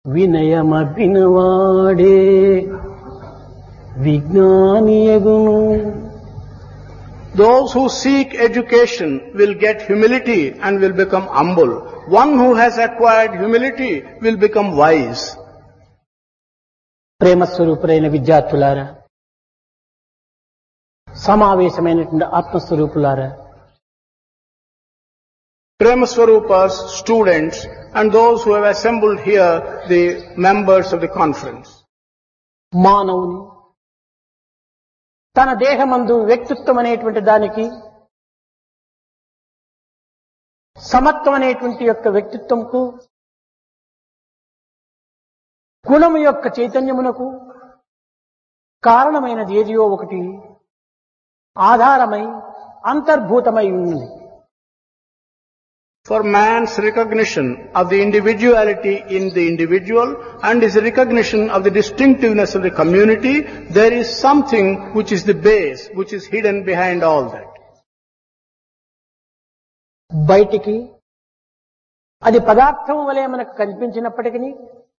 వినయమభినవాడే విజ్ఞానియగును Those who seek education will get humility and will become humble. One who has acquired humility will become wise. ప్రేమ స్వరూపులైన విద్యార్థులారా సమావేశమైనటువంటి ఆత్మస్వరూపులారా Premaswarupas, students, and those who have assembled here, the members of the conference. మానవుని తన దేహమందు వ్యక్తిత్వం అనేటువంటి దానికి సమత్వం అనేటువంటి యొక్క వ్యక్తిత్వంకు గుణము యొక్క చైతన్యమునకు కారణమైనది ఏదియో ఒకటి ఆధారమై అంతర్భూతమై ఉన్నది For man's recognition of the individuality in the individual and his recognition of the distinctiveness of the community, there is something which is the base, which is hidden behind all that. బయటికి అది పదార్థం వలె మనకు కనిపించినప్పటికీ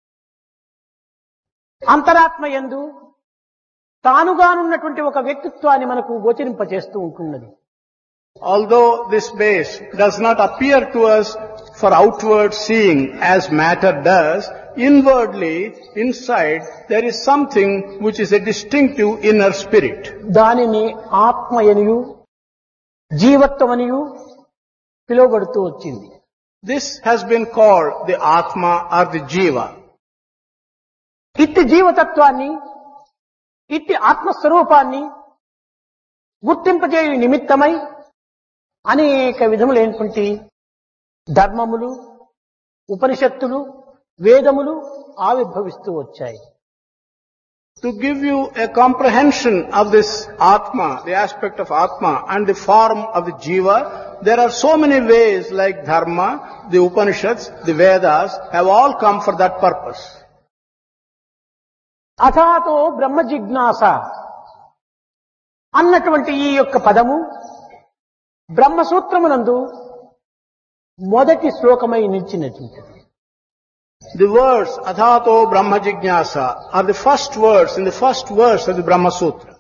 అంతరాత్మ ఎందు తానుగానున్నటువంటి ఒక వ్యక్తిత్వాన్ని మనకు గోచరింపచేస్తూ ఉంటున్నది Although this base does not appear to us for outward seeing as matter does, inwardly, inside, there is something which is a distinctive inner spirit. దానిని ఆత్మయనియు జీవత్వమనియు పిలువబడుతూ వచ్చింది This has been called the Atma or the Jiva. ఇట్టి జీవతత్వాన్ని ఇట్టి ఆత్మస్వరూపాన్ని గుర్తింపజేయు నిమిత్తమై అనేక విధములైనటువంటి ధర్మములు ఉపనిషత్తులు వేదములు ఆవిర్భవిస్తూ వచ్చాయి To give you a comprehension of this Atma, the aspect of Atma and the form of the Jiva, there are so many ways like Dharma, the Upanishads, the Vedas have all come for that purpose. అథాతో బ్రహ్మ జిజ్ఞాస అన్నటువంటి ఈ యొక్క పదము బ్రహ్మసూత్రమునందు మొదటి శ్లోకమై నిలిచినటువంటిది The words Athato Brahma Jignasa are the first words in the first verse of the Brahma Sutra.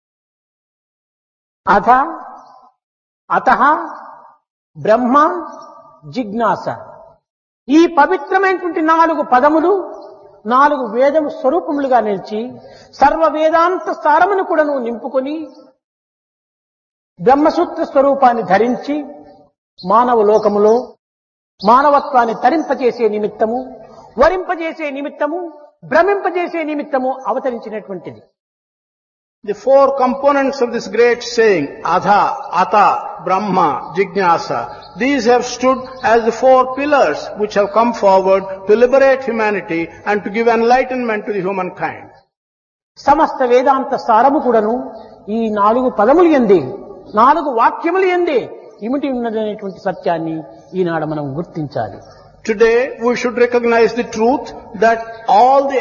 అథ అత బ్రహ్మ జిజ్ఞాస ఈ పవిత్రమైనటువంటి నాలుగు పదములు నాలుగు వేదము స్వరూపములుగా నిలిచి సర్వ వేదాంత సారమును కూడాను నింపుకొని బ్రహ్మసూత్ర స్వరూపాన్ని ధరించి మానవ లోకములో మానవత్వాన్ని తరింపజేసే నిమిత్తము వరింపజేసే నిమిత్తము భ్రమింపజేసే నిమిత్తము అవతరించినటువంటిది The four components of this great saying, Adha, Ata, Brahma, Jignasa, these have stood as the four pillars which have come forward to liberate humanity and to give enlightenment to the humankind. సమస్త వేదాంత సారము కూడాను ఈ నాలుగు పదములు ఎందే నాలుగు వాక్యములు ఎందే ఇమిటి ఉన్నదనేటువంటి సత్యాన్ని ఈనాడు మనం గుర్తించాలి Today we should recognize the truth that all the